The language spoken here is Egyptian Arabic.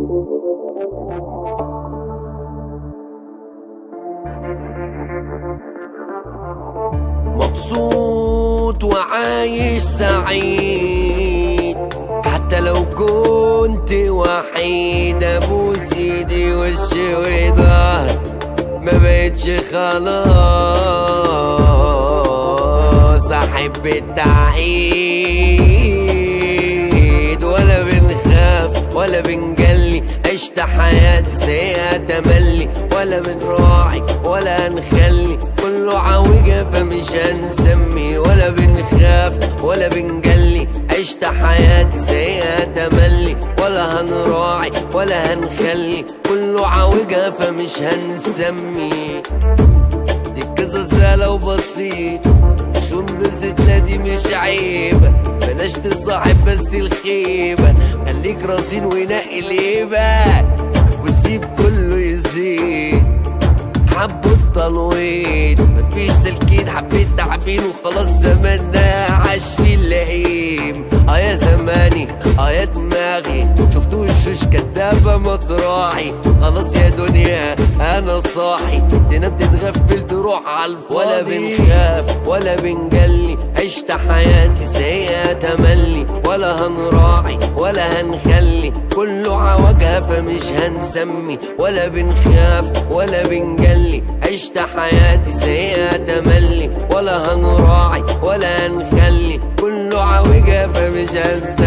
مبسوط وعايش سعيد حتى لو كنت وحيد ابوس ايدي وشي وظهر ما بقتش خلاص احب التعقيد ولا بنخاف ولا بنجلي عشت حياتي سيئة تملي ولا بنراعي ولا نخلي كله عوجة فمش هنسمي ولا بنخاف ولا بنجلي عشت حياتي سيئة تملي ولا هنراعي ولا هنخلي كله عوجة فمش هنسمي دي القصص سهلة وبسيط شو بستنا دي مش عيبة بلاش تصاحب بس الخيبة خليك رصين ونقي الهيبة وسيب كله يزيد حبوا التلويط مفيش سلكين حبيت تعبين وخلاص زماننا عاش في اللئيم اه يا زماني اه يا دماغي شفتوا وشوش كدابة مطراحي خلاص يا دنيا انا صاحي تنام تتغفل تروح على ولا بنخاف ولا بنجلي عشت حياتي سيئة تملي ولا هنراعي ولا هنخلي كله عوجها فمش هنسمي ولا بنخاف ولا بنجلي عشت حياتي سيئة تملي ولا هنراعي ولا هنخلي كله عوجها فمش هنسمي